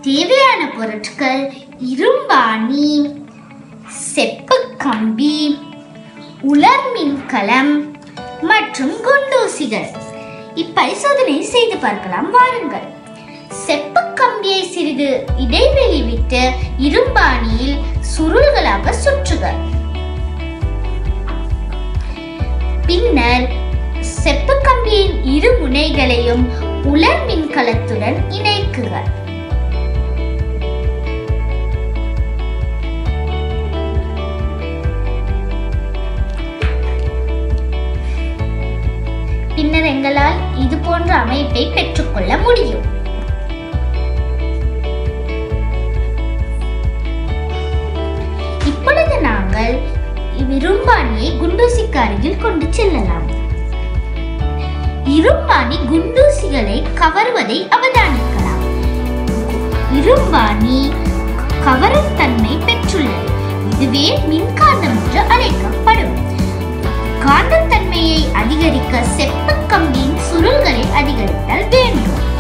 தேவையான பொருட்கள் இரும்பாணி செப்பு கம்பி உலர் மின்கலம் மற்றும் குண்டூசிகள் இப்பரிசோதனை செய்து பார்க்கலாம் வாருங்கள் செப்பு கம்பியை சிறிது இடைவெளி விட்டு இரும்பாணியில் சுருள்களாக சுற்றுக பின்னர் செப்பு கம்பியின் இரு முனைகளையும் உலர் மின்கலத்துடன் இணைக்குக பின்னர் எங்களால் இது போன்ற அமைப்பை பெற்றுக்கொள்ள முடியும் இப்பொழுது நாங்கள் இரும்பாணியை குண்டூசிக்கு அருகில் கொண்டு செல்லலாம் இரும்பாணி குண்டூசிகளை கவர்வதை அவதானிக்கலாம் இரும்பாணி கவரும் தன்மை பெற்றுள்ளது இதுவே மின்காந்தம் என்று அழைக்கப்படும் காந்தத்தன்மையை அதிகரிக்க செப்பு கம்பியின் சுருள்களை அதிகரித்தல் வேண்டும்